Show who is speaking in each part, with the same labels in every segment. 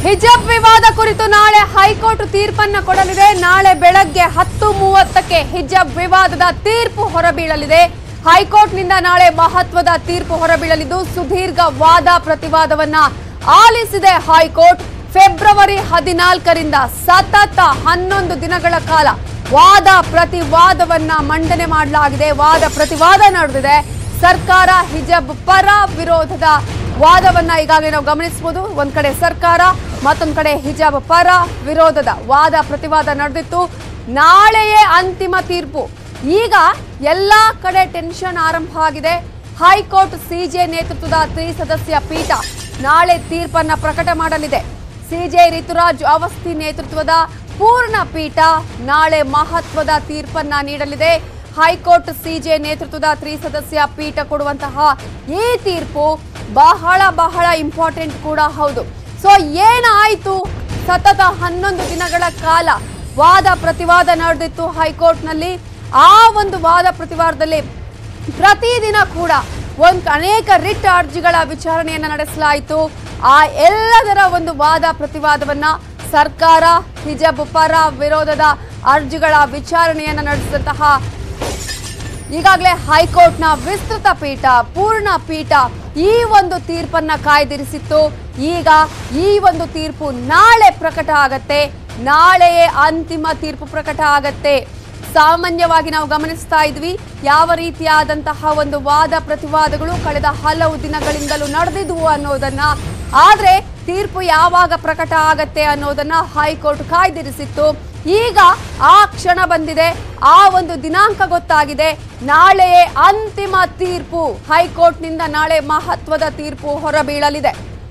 Speaker 1: ಹಿಜಾಬ್ ವಿವಾದ ಕುರಿತು ನಾಳೆ ಹೈಕೋರ್ಟ್ ತೀರ್ಪನ್ನ ಕೊಡಲಿದೆ ನಾಳೆ ಬೆಳಗ್ಗೆ ಹತ್ತು ಮೂವತ್ತಕ್ಕೆ ಹಿಜಾಬ್ ವಿವಾದದ ತೀರ್ಪು ಹೊರಬೀಳಲಿದೆ ಹೈಕೋರ್ಟ್ನಿಂದ ನಾಳೆ ಮಹತ್ವದ ತೀರ್ಪು ಹೊರಬೀಳಲಿದ್ದು ಸುದೀರ್ಘ ವಾದ ಪ್ರತಿವಾದವನ್ನ ಆಲಿಸಿದೆ ಹೈಕೋರ್ಟ್ ಫೆಬ್ರವರಿ ಹದಿನಾಲ್ಕರಿಂದ ಸತತ ಹನ್ನೊಂದು ದಿನಗಳ ಕಾಲ ವಾದ ಪ್ರತಿವಾದವನ್ನ ಮಂಡನೆ ಮಾಡಲಾಗಿದೆ ವಾದ ಪ್ರತಿವಾದ ನಡೆದಿದೆ ಸರ್ಕಾರ ಹಿಜಾಬ್ ಪರ ವಿರೋಧದ ವಾದವನ್ನ ಈಗಾಗಲೇ ನಾವು ಗಮನಿಸಬಹುದು ಒಂದ್ ಕಡೆ ಸರ್ಕಾರ ಮತ್ತೊಂದ್ ಕಡೆ ಹಿಜಾಬ್ ಪರ ವಿರೋಧದ ವಾದ ಪ್ರತಿವಾದ ನಡೆದಿತ್ತು ನಾಳೆಯೇ ಅಂತಿಮ ತೀರ್ಪು ಈಗ ಎಲ್ಲಾ ಕಡೆ ಟೆನ್ಷನ್ ಆರಂಭ ಆಗಿದೆ ಹೈಕೋರ್ಟ್ ಸಿಜೆ ನೇತೃತ್ವದ ತ್ರಿಸದಸ್ಯ ಪೀಠ ನಾಳೆ ತೀರ್ಪನ್ನ ಪ್ರಕಟ ಮಾಡಲಿದೆ ಸಿಜೆ ಋತುರಾಜ್ ಅವಸ್ಥಿ ನೇತೃತ್ವದ ಪೂರ್ಣ ಪೀಠ ನಾಳೆ ಮಹತ್ವದ ತೀರ್ಪನ್ನ ನೀಡಲಿದೆ ಹೈಕೋರ್ಟ್ ಸಿಜೆ ನೇತೃತ್ವದ ತ್ರಿಸದಸ್ಯ ಪೀಠ ಕೊಡುವಂತಹ ಈ ತೀರ್ಪು ಬಹಳ ಬಹಳ ಇಂಪಾರ್ಟೆಂಟ್ ಕೂಡ ಹೌದು ಸೊ ಏನಾಯ್ತು ಸತತ ಹನ್ನೊಂದು ದಿನಗಳ ಕಾಲ ವಾದ ಪ್ರತಿವಾದ ನಡೆದಿತ್ತು ಹೈಕೋರ್ಟ್ನಲ್ಲಿ ಆ ಒಂದು ವಾದ ಪ್ರತಿವಾದದಲ್ಲಿ ಪ್ರತಿದಿನ ಕೂಡ ಒಂದು ಅನೇಕ ರಿಟ್ ಅರ್ಜಿಗಳ ವಿಚಾರಣೆಯನ್ನ ನಡೆಸಲಾಯಿತು ಆ ಎಲ್ಲದರ ಒಂದು ವಾದ ಪ್ರತಿವಾದವನ್ನ ಸರ್ಕಾರ ಹಿಜಾಬ್ ಪರ ವಿರೋಧದ ಅರ್ಜಿಗಳ ವಿಚಾರಣೆಯನ್ನ ನಡೆಸಿದಂತಹ ಈಗಾಗಲೇ ಹೈಕೋರ್ಟ್ನ ವಿಸ್ತೃತ ಪೀಠ ಪೂರ್ಣ ಪೀಠ ಈ ಒಂದು ತೀರ್ಪನ್ನ ಕಾಯ್ದಿರಿಸಿತ್ತು ಈಗ ಈ ಒಂದು ತೀರ್ಪು ನಾಳೆ ಪ್ರಕಟ ಆಗತ್ತೆ ನಾಳೆಯೇ ಅಂತಿಮ ತೀರ್ಪು ಪ್ರಕಟ ಆಗತ್ತೆ ಸಾಮಾನ್ಯವಾಗಿ ನಾವು ಗಮನಿಸ್ತಾ ಇದ್ವಿ ಯಾವ ರೀತಿಯಾದಂತಹ ಒಂದು ವಾದ ಪ್ರತಿವಾದಗಳು ಕಳೆದ ಹಲವು ದಿನಗಳಿಂದಲೂ ನಡೆದಿದ್ವು ಅನ್ನೋದನ್ನ ಆದ್ರೆ ತೀರ್ಪು ಯಾವಾಗ ಪ್ರಕಟ ಆಗತ್ತೆ ಅನ್ನೋದನ್ನ ಹೈಕೋರ್ಟ್ ಕಾಯ್ದಿರಿಸಿತ್ತು ಈಗ ಆ ಕ್ಷಣ ಬಂದಿದೆ ಆ ಒಂದು ದಿನಾಂಕ ಗೊತ್ತಾಗಿದೆ ನಾಳೆಯೇ ಅಂತಿಮ ತೀರ್ಪು ಹೈಕೋರ್ಟ್ನಿಂದ ನಾಳೆ ಮಹತ್ವದ ತೀರ್ಪು ಹೊರಬೀಳಲಿದೆ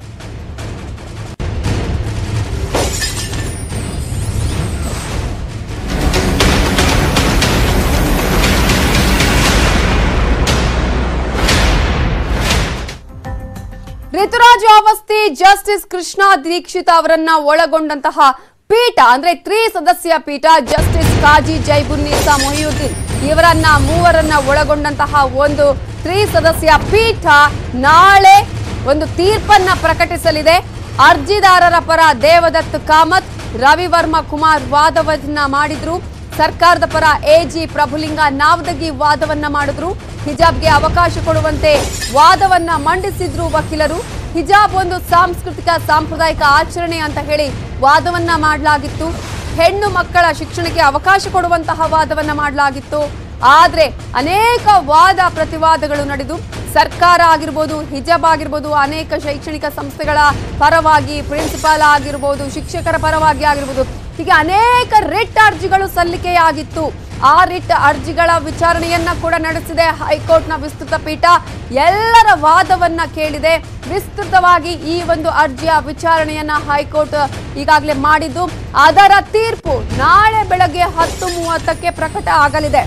Speaker 1: ಋತುರಾಜ್ ಅವಸ್ಥಿ ಜಸ್ಟಿಸ್ ಕೃಷ್ಣ ದೀಕ್ಷಿತ್ ಅವರನ್ನ ಒಳಗೊಂಡಂತಹ ಪೀಠ ಅಂದ್ರೆ ತ್ರಿ ಸದಸ್ಯ ಪೀಠ ಜಸ್ಟಿಸ್ ಕಾಜಿ ಜೈಬುನ್ನೀಸಾ ಮೊಹಿಯುದ್ದೀನ್ ಇವರನ್ನ ಮೂವರನ್ನ ಒಳಗೊಂಡಂತಹ ಒಂದು ತ್ರಿ ಸದಸ್ಯ ಪೀಠ ನಾಳೆ ಒಂದು ತೀರ್ಪನ್ನ ಪ್ರಕಟಿಸಲಿದೆ ಅರ್ಜಿದಾರರ ಪರ ದೇವದತ್ ಕಾಮತ್ ರವಿವರ್ಮ ಕುಮಾರ್ ವಾದವನ್ನ ಮಾಡಿದ್ರು ಸರ್ಕಾರದ ಪರ ಎಜಿ ಪ್ರಭುಲಿಂಗ ನಾವದಗಿ ವಾದವನ್ನ ಮಾಡಿದ್ರು ಹಿಜಾಬ್ಗೆ ಅವಕಾಶ ಕೊಡುವಂತೆ ವಾದವನ್ನ ಮಂಡಿಸಿದ್ರು ವಕೀಲರು ಹಿಜಾಬ್ ಒಂದು ಸಾಂಸ್ಕೃತಿಕ ಸಾಂಪ್ರದಾಯಿಕ ಆಚರಣೆ ಅಂತ ಹೇಳಿ ವಾದವನ್ನ ಮಾಡಲಾಗಿತ್ತು ಹೆಣ್ಣು ಮಕ್ಕಳ ಶಿಕ್ಷಣಕ್ಕೆ ಅವಕಾಶ ಕೊಡುವಂತಹ ವಾದವನ್ನ ಮಾಡಲಾಗಿತ್ತು ಆದ್ರೆ ಅನೇಕ ವಾದ ಪ್ರತಿವಾದಗಳು ನಡೆದು ಸರ್ಕಾರ ಆಗಿರ್ಬೋದು ಹಿಜಾಬ್ ಆಗಿರ್ಬೋದು ಅನೇಕ ಶೈಕ್ಷಣಿಕ ಸಂಸ್ಥೆಗಳ ಪರವಾಗಿ ಪ್ರಿನ್ಸಿಪಾಲ್ ಆಗಿರ್ಬೋದು ಶಿಕ್ಷಕರ ಪರವಾಗಿ ಆಗಿರ್ಬೋದು ಹೀಗೆ ಅನೇಕ ರಿಟ್ ಅರ್ಜಿಗಳು ಸಲ್ಲಿಕೆಯಾಗಿತ್ತು ಆ ರಿಟ್ ಅರ್ಜಿಗಳ ವಿಚಾರಣೆಯನ್ನ ಕೂಡ ನಡೆಸಿದೆ ಹೈಕೋರ್ಟ್ನ ವಿಸ್ತೃತ ಪೀಠ ಎಲ್ಲರ ವಾದವನ್ನ ಕೇಳಿದೆ ವಿಸ್ತೃತವಾಗಿ ಈ ಒಂದು ಅರ್ಜಿಯ ವಿಚಾರಣೆಯನ್ನ ಹೈಕೋರ್ಟ್ ಈಗಾಗಲೇ ಮಾಡಿದ್ದು ಅದರ ತೀರ್ಪು ನಾಳೆ ಬೆಳಗ್ಗೆ ಹತ್ತು ಮೂವತ್ತಕ್ಕೆ ಪ್ರಕಟ ಆಗಲಿದೆ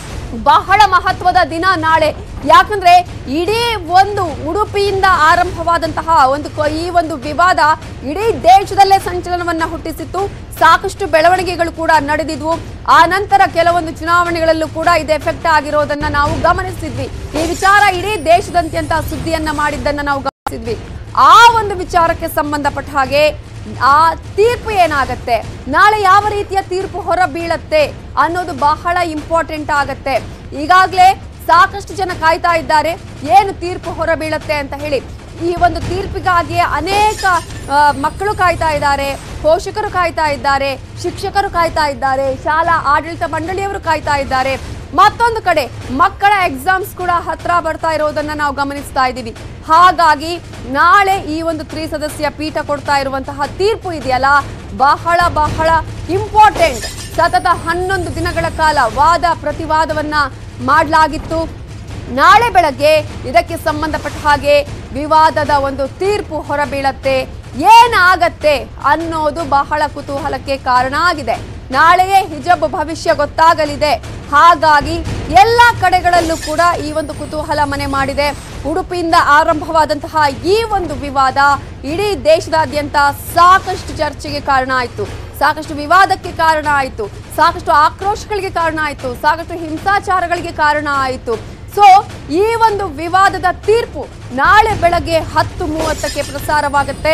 Speaker 1: ಬಹಳ ಮಹತ್ವದ ದಿನ ನಾಳೆ ಯಾಕಂದ್ರೆ ಇಡೀ ಒಂದು ಉಡುಪಿಯಿಂದ ಆರಂಭವಾದಂತಹ ಒಂದು ಕೊ- ಈ ಒಂದು ವಿವಾದ ಇಡೀ ದೇಶದಲ್ಲೇ ಸಂಚಲನವನ್ನ ಹುಟ್ಟಿಸಿತ್ತು ಸಾಕಷ್ಟು ಬೆಳವಣಿಗೆಗಳು ಕೂಡ ನಡೆದಿದ್ವು ಆ ನಂತರ ಕೆಲವೊಂದು ಚುನಾವಣೆಗಳಲ್ಲೂ ಕೂಡ ಇದು ಎಫೆಕ್ಟ್ ಆಗಿರೋದನ್ನ ನಾವು ಗಮನಿಸಿದ್ವಿ ಈ ವಿಚಾರ ಇಡೀ ದೇಶದಾದ್ಯಂತ ಸುದ್ದಿಯನ್ನ ಮಾಡಿದ್ದನ್ನ ನಾವು ಗಮನಿಸಿದ್ವಿ ಆ ಒಂದು ವಿಚಾರಕ್ಕೆ ಸಂಬಂಧಪಟ್ಟ ಹಾಗೆ ಆ ತೀರ್ಪು ಏನಾಗತ್ತೆ ನಾಳೆ ಯಾವ ರೀತಿಯ ತೀರ್ಪು ಹೊರ ಬೀಳತ್ತೆ ಅನ್ನೋದು ಬಹಳ ಇಂಪಾರ್ಟೆಂಟ್ ಆಗತ್ತೆ ಈಗಾಗಲೇ ಸಾಕಷ್ಟು ಜನ ಕಾಯ್ತಾ ಇದ್ದಾರೆ ಏನು ತೀರ್ಪು ಹೊರ ಬೀಳತ್ತೆ ಅಂತ ಹೇಳಿ ಈ ಒಂದು ತೀರ್ಪಿಗಾಗಿ ಅನೇಕ ಆ, ಮಕ್ಕಳು ಕಾಯ್ತಾ ಇದ್ದಾರೆ ಪೋಷಕರು ಕಾಯ್ತಾ ಇದ್ದಾರೆ ಶಿಕ್ಷಕರು ಕಾಯ್ತಾ ಇದ್ದಾರೆ ಶಾಲಾ ಆಡಳಿತ ಮಂಡಳಿಯವರು ಕಾಯ್ತಾ ಇದ್ದಾರೆ ಮತ್ತೊಂದು ಕಡೆ ಮಕ್ಕಳ ಎಕ್ಸಾಮ್ಸ್ ಕೂಡ ಹತ್ರ ಬರ್ತಾ ಇರೋದನ್ನ ನಾವು ಗಮನಿಸ್ತಾ ಇದ್ದೀವಿ ಹಾಗಾಗಿ ನಾಳೆ ಈ ಒಂದು ತ್ರಿಸದಸ್ಯ ಪೀಠ ಕೊಡ್ತಾ ಇರುವಂತಹ ತೀರ್ಪು ಇದೆಯಲ್ಲ ಬಹಳ ಬಹಳ ಇಂಪಾರ್ಟೆಂಟ್ ಸತತ ಹನ್ನೊಂದು ದಿನಗಳ ಕಾಲ ವಾದ ಪ್ರತಿವಾದವನ್ನ ಮಾಡಲಾಗಿತ್ತು ನಾಳೆ ಬೆಳಗ್ಗೆ ಇದಕ್ಕೆ ಸಂಬಂಧಪಟ್ಟ ಹಾಗೆ ವಿವಾದದ ಒಂದು ತೀರ್ಪು ಹೊರಬೀಳತ್ತೆ ಏನಾಗತ್ತೆ ಅನ್ನೋದು ಬಹಳ ಕುತೂಹಲಕ್ಕೆ ಕಾರಣ ಆಗಿದೆ ನಾಳೆಯೇ ಹಿಜಬ್ ಭವಿಷ್ಯ ಗೊತ್ತಾಗಲಿದೆ ಹಾಗಾಗಿ ಎಲ್ಲ ಕಡೆಗಳಲ್ಲೂ ಕೂಡ ಈ ಒಂದು ಕುತೂಹಲ ಮನೆ ಮಾಡಿದೆ ಉಡುಪಿಯಿಂದ ಆರಂಭವಾದಂತಹ ಈ ಒಂದು ವಿವಾದ ಇಡೀ ದೇಶದಾದ್ಯಂತ ಸಾಕಷ್ಟು ಚರ್ಚೆಗೆ ಕಾರಣ ಆಯಿತು ಸಾಕಷ್ಟು ವಿವಾದಕ್ಕೆ ಕಾರಣ ಆಯಿತು ಸಾಕಷ್ಟು ಆಕ್ರೋಶಗಳಿಗೆ ಕಾರಣ ಆಯಿತು ಸಾಕಷ್ಟು ಹಿಂಸಾಚಾರಗಳಿಗೆ ಕಾರಣ ಆಯಿತು ಸೊ ಈ ಒಂದು ವಿವಾದದ ತೀರ್ಪು ನಾಳೆ ಬೆಳಗ್ಗೆ ಹತ್ತು ಮೂವತ್ತಕ್ಕೆ ಪ್ರಸಾರವಾಗುತ್ತೆ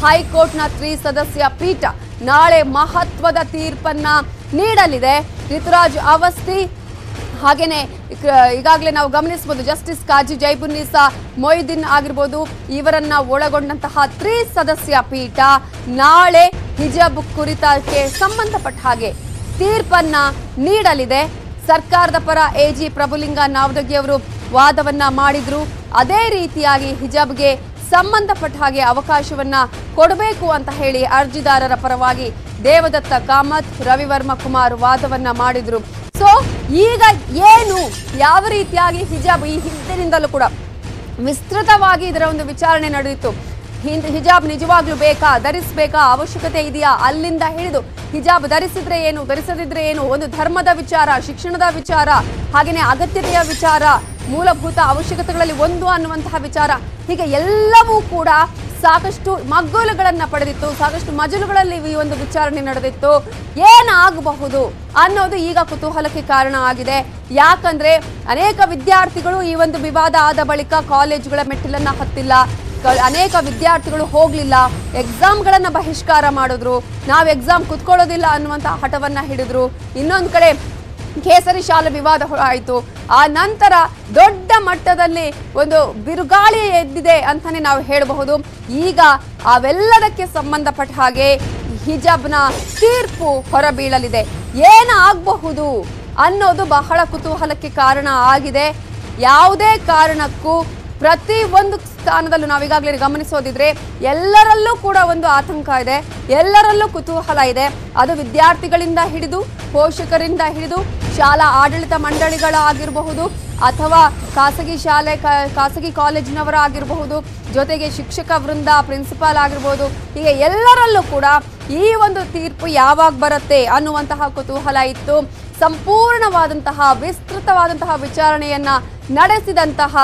Speaker 1: ಹೈಕೋರ್ಟ್ನ ತ್ರಿಸದಸ್ಯ ಪೀಠ ನಾಳೆ ಮಹತ್ವದ ತೀರ್ಪನ್ನ ನೀಡಲಿದೆ ಋತುರಾಜ್ ಅವಸ್ಥಿ ಹಾಗೇನೆ ಈಗಾಗಲೇ ನಾವು ಗಮನಿಸಬಹುದು ಜಸ್ಟಿಸ್ ಕಾಜಿ ಜೈಬುನ್ನಿಸಾ ಮೊಯ್ದೀನ್ ಆಗಿರ್ಬೋದು ಇವರನ್ನ ಒಳಗೊಂಡಂತಹ ತ್ರಿಸದಸ್ಯ ಪೀಠ ನಾಳೆ ಹಿಜಾಬ್ ಕುರಿತಕ್ಕೆ ಸಂಬಂಧಪಟ್ಟ ಹಾಗೆ ತೀರ್ಪನ್ನ ನೀಡಲಿದೆ ಸರ್ಕಾರದ ಪರ ಎಜಿ ಪ್ರಭುಲಿಂಗ ನಾವದಗಿ ಅವರು ವಾದವನ್ನ ಮಾಡಿದ್ರು ಅದೇ ರೀತಿಯಾಗಿ ಹಿಜಾಬ್ಗೆ ಸಂಬಂಧಪಟ್ಟ ಹಾಗೆ ಅವಕಾಶವನ್ನ ಕೊಡಬೇಕು ಅಂತ ಹೇಳಿ ಅರ್ಜಿದಾರರ ಪರವಾಗಿ ದೇವದತ್ತ ಕಾಮತ್ ರವಿವರ್ಮ ಕುಮಾರ್ ವಾದವನ್ನ ಮಾಡಿದ್ರು ಸೊ ಈಗ ಏನು ಯಾವ ರೀತಿಯಾಗಿ ಹಿಜಾಬ್ ಈ ಹಿಂದಿನಿಂದಲೂ ಕೂಡ ವಿಸ್ತೃತವಾಗಿ ಇದರ ಒಂದು ವಿಚಾರಣೆ ನಡೆದಿತ್ತು ಹಿಂದ್ ಹಿಜಾಬ್ ನಿಜವಾಗ್ಲೂ ಬೇಕಾ ಧರಿಸಬೇಕಾ ಅವಶ್ಯಕತೆ ಇದೆಯಾ ಅಲ್ಲಿಂದ ಹಿಡಿದು ಹಿಜಾಬ್ ಧರಿಸಿದ್ರೆ ಏನು ಧರಿಸದಿದ್ರೆ ಏನು ಒಂದು ಧರ್ಮದ ವಿಚಾರ ಶಿಕ್ಷಣದ ವಿಚಾರ ಹಾಗೆಯೇ ಅಗತ್ಯತೆಯ ವಿಚಾರ ಮೂಲಭೂತ ಅವಶ್ಯಕತೆಗಳಲ್ಲಿ ಒಂದು ಅನ್ನುವಂತಹ ವಿಚಾರ ಹೀಗೆ ಎಲ್ಲವೂ ಕೂಡ ಸಾಕಷ್ಟು ಮಗ್ಗುಲುಗಳನ್ನ ಪಡೆದಿತ್ತು ಸಾಕಷ್ಟು ಮಜಲುಗಳಲ್ಲಿ ಈ ಒಂದು ವಿಚಾರಣೆ ನಡೆದಿತ್ತು ಏನಾಗಬಹುದು ಅನ್ನೋದು ಈಗ ಕುತೂಹಲಕ್ಕೆ ಕಾರಣ ಆಗಿದೆ ಯಾಕಂದ್ರೆ ಅನೇಕ ವಿದ್ಯಾರ್ಥಿಗಳು ಈ ಒಂದು ವಿವಾದ ಆದ ಬಳಿಕ ಕಾಲೇಜುಗಳ ಮೆಟ್ಟಿಲನ್ನ ಹತ್ತಿಲ್ಲ ಕ- ಅನೇಕ ವಿದ್ಯಾರ್ಥಿಗಳು ಹೋಗ್ಲಿಲ್ಲ ಎಕ್ಸಾಮ್ಗಳನ್ನ ಬಹಿಷ್ಕಾರ ಮಾಡಿದ್ರು ನಾವು ಎಕ್ಸಾಮ್ ಕುತ್ಕೊಳ್ಳೋದಿಲ್ಲ ಅನ್ನುವಂತ ಹಠವನ್ನ ಹಿಡಿದ್ರು ಇನ್ನೊಂದು ಕಡೆ ಕೇಸರಿ ಶಾಲೆ ವಿವಾದ ಹೊ- ಆಯ್ತು ಆ ನಂತರ ದೊಡ್ಡ ಮಟ್ಟದಲ್ಲಿ ಒಂದು ಬಿರುಗಾಳಿ ಎದ್ದಿದೆ ಅಂತಾನೆ ನಾವು ಹೇಳಬಹುದು ಈಗ ಅವೆಲ್ಲದಕ್ಕೆ ಸಂಬಂಧಪಟ್ಟ ಹಾಗೆ ಹಿಜಾಬ್ನ ತೀರ್ಪು ಹೊರಬೀಳಲಿದೆ ಏನಾಗಬಹುದು ಅನ್ನೋದು ಬಹಳ ಕುತೂಹಲಕ್ಕೆ ಕಾರಣ ಆಗಿದೆ ಯಾವುದೇ ಕಾರಣಕ್ಕೂ ಪ್ರತಿ ಒಂದು ಸ್ಥಾನದಲ್ಲೂ ನಾವು ಈಗಾಗಲೇ ಗಮನಿಸೋದಿದ್ರೆ ಎಲ್ಲರಲ್ಲೂ ಕೂಡ ಒಂದು ಆತಂಕ ಇದೆ ಎಲ್ಲರಲ್ಲೂ ಕುತೂಹಲ ಇದೆ ಅದು ವಿದ್ಯಾರ್ಥಿಗಳಿಂದ ಹಿಡಿದು ಪೋಷಕರಿಂದ ಹಿಡಿದು ಶಾಲಾ ಆಡಳಿತ ಮಂಡಳಿಗಳಾಗಿರಬಹುದು ಅಥವಾ ಖಾಸಗಿ ಶಾಲೆ ಕ- ಖಾಸಗಿ ಕಾಲೇಜಿನವರಾಗಿರಬಹುದು ಜೊತೆಗೆ ಶಿಕ್ಷಕ ವೃಂದ ಪ್ರಿನ್ಸಿಪಾಲ್ ಆಗಿರ್ಬೋದು ಹೀಗೆ ಎಲ್ಲರಲ್ಲೂ ಕೂಡ ಈ ಒಂದು ತೀರ್ಪು ಯಾವಾಗ ಬರುತ್ತೆ ಅನ್ನುವಂತಹ ಕುತೂಹಲ ಇತ್ತು ಸಂಪೂರ್ಣವಾದಂತಹ ವಿಸ್ತೃತವಾದಂತಹ ವಿಚಾರಣೆಯನ್ನ ನಡೆಸಿದಂತಹ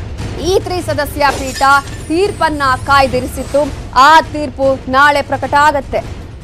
Speaker 1: ಈ ತ್ರಿಸದಸ್ಯ ಪೀಠ ತೀರ್ಪನ್ನ ಕಾಯ್ದಿರಿಸಿತ್ತು ಆ ತೀರ್ಪು ನಾಳೆ ಪ್ರಕಟ ಆಗತ್ತೆ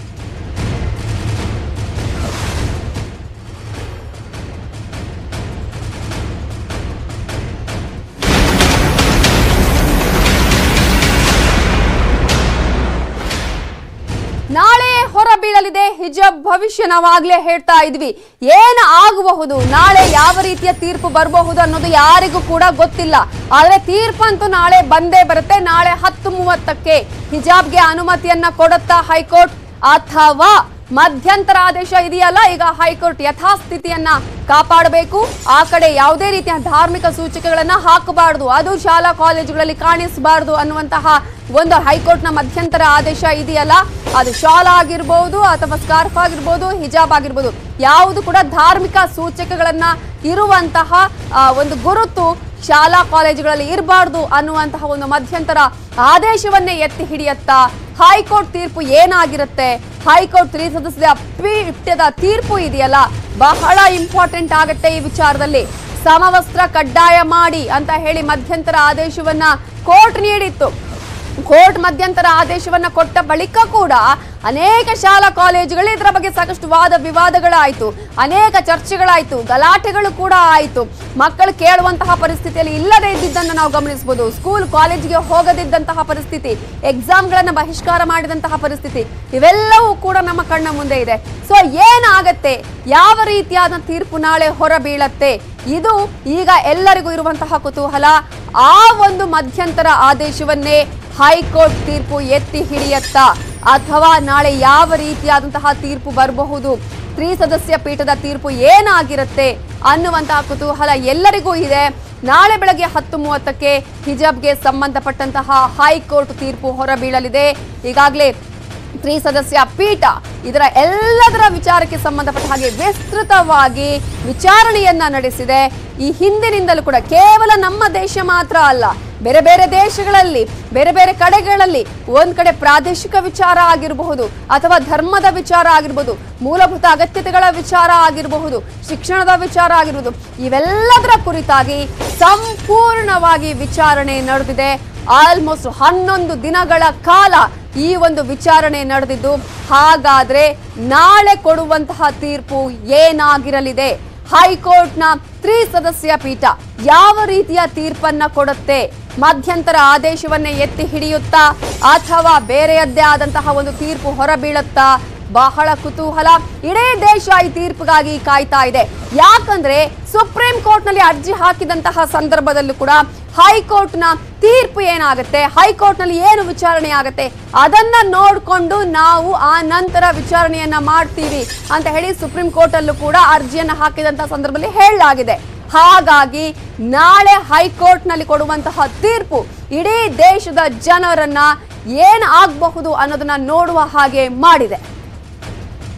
Speaker 1: ನಾಳೆ ಹೊರಬೀಳಲಿದೆ ಹಿಜಾಬ್ ಭವಿಷ್ಯ ನಾವಾಗ್ಲೇ ಹೇಳ್ತಾ ಇದ್ವಿ ಏನು ಆಗಬಹುದು ನಾಳೆ ಯಾವ ರೀತಿಯ ತೀರ್ಪು ಬರಬಹುದು ಅನ್ನೋದು ಯಾರಿಗೂ ಕೂಡ ಗೊತ್ತಿಲ್ಲ ಆದ್ರೆ ತೀರ್ಪಂತೂ ನಾಳೆ ಬಂದೇ ಬರುತ್ತೆ ನಾಳೆ ಹತ್ತು ಮೂವತ್ತಕ್ಕೆ ಹಿಜಾಬ್ಗೆ ಅನುಮತಿಯನ್ನ ಕೊಡುತ್ತಾ ಹೈಕೋರ್ಟ್ ಅಥವಾ ಮಧ್ಯಂತರ ಆದೇಶ ಇದೆಯಲ್ಲ ಈಗ ಹೈಕೋರ್ಟ್ ಯಥಾಸ್ಥಿತಿಯನ್ನ ಕಾಪಾಡಬೇಕು ಆ ಕಡೆ ಯಾವುದೇ ರೀತಿಯ ಧಾರ್ಮಿಕ ಸೂಚಕಗಳನ್ನ ಹಾಕಬಾರದು ಅದು ಶಾಲಾ ಕಾಲೇಜುಗಳಲ್ಲಿ ಕಾಣಿಸಬಾರದು ಅನ್ನುವಂತಹ ಒಂದು ಹೈಕೋರ್ಟ್ನ ಮಧ್ಯಂತರ ಆದೇಶ ಇದೆಯಲ್ಲ ಅದು ಶಾಲಾ ಆಗಿರ್ಬೋದು ಅಥವಾ ಸ್ಕಾರ್ಫ್ ಆಗಿರ್ಬೋದು ಹಿಜಾಬ್ ಆಗಿರ್ಬೋದು ಯಾವುದು ಕೂಡ ಧಾರ್ಮಿಕ ಸೂಚಕಗಳನ್ನ ಇರುವಂತಹ ಆ, ಒಂದು ಗುರುತು ಶಾಲಾ ಕಾಲೇಜುಗಳಲ್ಲಿ ಇರಬಾರ್ದು ಅನ್ನುವಂತಹ ಒಂದು ಮಧ್ಯಂತರ ಆದೇಶವನ್ನೇ ಎತ್ತಿ ಹಿಡಿಯತ್ತಾ ಹೈಕೋರ್ಟ್ ತೀರ್ಪು ಏನಾಗಿರುತ್ತೆ ಹೈಕೋರ್ಟ್ ತ್ರಿಸದಸ್ಯ ಪೀಠದ ತೀರ್ಪು ಇದೆಯಲ್ಲ ಬಹಳ ಇಂಪಾರ್ಟೆಂಟ್ ಆಗುತ್ತೆ ಈ ವಿಚಾರದಲ್ಲಿ ಸಮವಸ್ತ್ರ ಕಡ್ಡಾಯ ಮಾಡಿ ಅಂತ ಹೇಳಿ ಮಧ್ಯಂತರ ಆದೇಶವನ್ನ ಕೋರ್ಟ್ ನೀಡಿತ್ತು ಕೋರ್ಟ್ ಮಧ್ಯಂತರ ಆದೇಶವನ್ನ ಕೊಟ್ಟ ಬಳಿಕ ಕೂಡ ಅನೇಕ ಶಾಲಾ ಕಾಲೇಜುಗಳು ಇದರ ಬಗ್ಗೆ ಸಾಕಷ್ಟು ವಾದ ವಿವಾದಗಳಾಯಿತು ಅನೇಕ ಚರ್ಚೆಗಳಾಯಿತು ಗಲಾಟೆಗಳು ಕೂಡ ಆಯಿತು ಮಕ್ಕಳು ಕೇಳುವಂತಹ ಪರಿಸ್ಥಿತಿಯಲ್ಲಿ ಇಲ್ಲದೆ ಇದ್ದಿದ್ದನ್ನು ನಾವು ಗಮನಿಸಬಹುದು ಸ್ಕೂಲ್ ಕಾಲೇಜಿಗೆ ಹೋಗದಿದ್ದಂತಹ ಪರಿಸ್ಥಿತಿ ಎಕ್ಸಾಮ್ಗಳನ್ನ ಬಹಿಷ್ಕಾರ ಮಾಡಿದಂತಹ ಪರಿಸ್ಥಿತಿ ಇವೆಲ್ಲವೂ ಕೂಡ ನಮ್ಮ ಕಣ್ಣ ಮುಂದೆ ಇದೆ ಸೊ ಏನಾಗತ್ತೆ ಯಾವ ರೀತಿಯಾದ ತೀರ್ಪು ನಾಳೆ ಹೊರಬೀಳತ್ತೆ ಇದು ಈಗ ಎಲ್ಲರಿಗೂ ಇರುವಂತಹ ಕುತೂಹಲ ಆ ಒಂದು ಮಧ್ಯಂತರ ಆದೇಶವನ್ನೇ ಹೈಕೋರ್ಟ್ ತೀರ್ಪು ಎತ್ತಿ ಹಿಡಿಯತ್ತಾ ಅಥವಾ ನಾಳೆ ಯಾವ ರೀತಿಯಾದಂತಹ ತೀರ್ಪು ಬರಬಹುದು ತ್ರಿಸದಸ್ಯ ಪೀಠದ ತೀರ್ಪು ಏನಾಗಿರುತ್ತೆ ಅನ್ನುವಂತಹ ಕುತೂಹಲ ಎಲ್ಲರಿಗೂ ಇದೆ ನಾಳೆ ಬೆಳಗ್ಗೆ ಹತ್ತು ಮೂವತ್ತಕ್ಕೆ ಹಿಜಾಬ್ಗೆ ಸಂಬಂಧಪಟ್ಟಂತಹ ಹೈಕೋರ್ಟ್ ತೀರ್ಪು ಹೊರಬೀಳಲಿದೆ ಈಗಾಗಲೇ ತ್ರಿಸದಸ್ಯ ಪೀಠ ಇದರ ಎಲ್ಲದರ ವಿಚಾರಕ್ಕೆ ಸಂಬಂಧಪಟ್ಟ ಹಾಗೆ ವಿಸ್ತೃತವಾಗಿ ವಿಚಾರಣೆಯನ್ನ ನಡೆಸಿದೆ ಈ ಹಿಂದಿನಿಂದಲೂ ಕೂಡ ಕೇವಲ ನಮ್ಮ ದೇಶ ಮಾತ್ರ ಅಲ್ಲ ಬೇರೆ ಬೇರೆ ದೇಶಗಳಲ್ಲಿ ಬೇರೆ ಬೇರೆ ಕಡೆಗಳಲ್ಲಿ ಒಂದ್ ಕಡೆ ಪ್ರಾದೇಶಿಕ ವಿಚಾರ ಆಗಿರಬಹುದು ಅಥವಾ ಧರ್ಮದ ವಿಚಾರ ಆಗಿರ್ಬೋದು ಮೂಲಭೂತ ಅಗತ್ಯತೆಗಳ ವಿಚಾರ ಆಗಿರಬಹುದು ಶಿಕ್ಷಣದ ವಿಚಾರ ಆಗಿರ್ಬೋದು ಇವೆಲ್ಲದರ ಕುರಿತಾಗಿ ಸಂಪೂರ್ಣವಾಗಿ ವಿಚಾರಣೆ ನಡೆದಿದೆ ಆಲ್ಮೋಸ್ಟ್ ಹನ್ನೊಂದು ದಿನಗಳ ಕಾಲ ಈ ಒಂದು ವಿಚಾರಣೆ ನಡೆದಿದ್ದು ಹಾಗಾದ್ರೆ ನಾಳೆ ಕೊಡುವಂತಹ ತೀರ್ಪು ಏನಾಗಿರಲಿದೆ ಹೈಕೋರ್ಟ್ನ ತ್ರಿಸದಸ್ಯ ಪೀಠ ಯಾವ ರೀತಿಯ ತೀರ್ಪನ್ನ ಕೊಡುತ್ತೆ ಮಧ್ಯಂತರ ಆದೇಶವನ್ನೇ ಎತ್ತಿ ಹಿಡಿಯುತ್ತಾ ಅಥವಾ ಬೇರೆಯದ್ದೇ ಆದಂತಹ ಒಂದು ತೀರ್ಪು ಹೊರಬೀಳುತ್ತಾ ಬಹಳ ಕುತೂಹಲ ಇಡೀ ದೇಶ ಈ ತೀರ್ಪಿಗಾಗಿ ಕಾಯ್ತಾ ಇದೆ ಯಾಕಂದ್ರೆ ಸುಪ್ರೀಂ ಕೋರ್ಟ್ ನಲ್ಲಿ ಅರ್ಜಿ ಹಾಕಿದಂತಹ ಸಂದರ್ಭದಲ್ಲೂ ಕೂಡ ಹೈಕೋರ್ಟ್ನ ತೀರ್ಪು ಏನಾಗುತ್ತೆ ಹೈಕೋರ್ಟ್ ನಲ್ಲಿ ಏನು ವಿಚಾರಣೆ ಆಗುತ್ತೆ ಅದನ್ನ ನೋಡ್ಕೊಂಡು ನಾವು ಆ ನಂತರ ವಿಚಾರಣೆಯನ್ನ ಮಾಡ್ತೀವಿ ಅಂತ ಹೇಳಿ ಸುಪ್ರೀಂ ಕೋರ್ಟ್ ಅಲ್ಲೂ ಕೂಡ ಅರ್ಜಿಯನ್ನ ಹಾಕಿದಂತಹ ಸಂದರ್ಭದಲ್ಲಿ ಹೇಳಲಾಗಿದೆ ಹಾಗಾಗಿ ನಾಳೆ ಹೈಕೋರ್ಟ್ ನಲ್ಲಿ ಕೊಡುವಂತಹ ತೀರ್ಪು ಇಡೀ ದೇಶದ ಜನರನ್ನ ಏನ್ ಆಗಬಹುದು ಅನ್ನೋದನ್ನ ನೋಡುವ ಹಾಗೆ ಮಾಡಿದೆ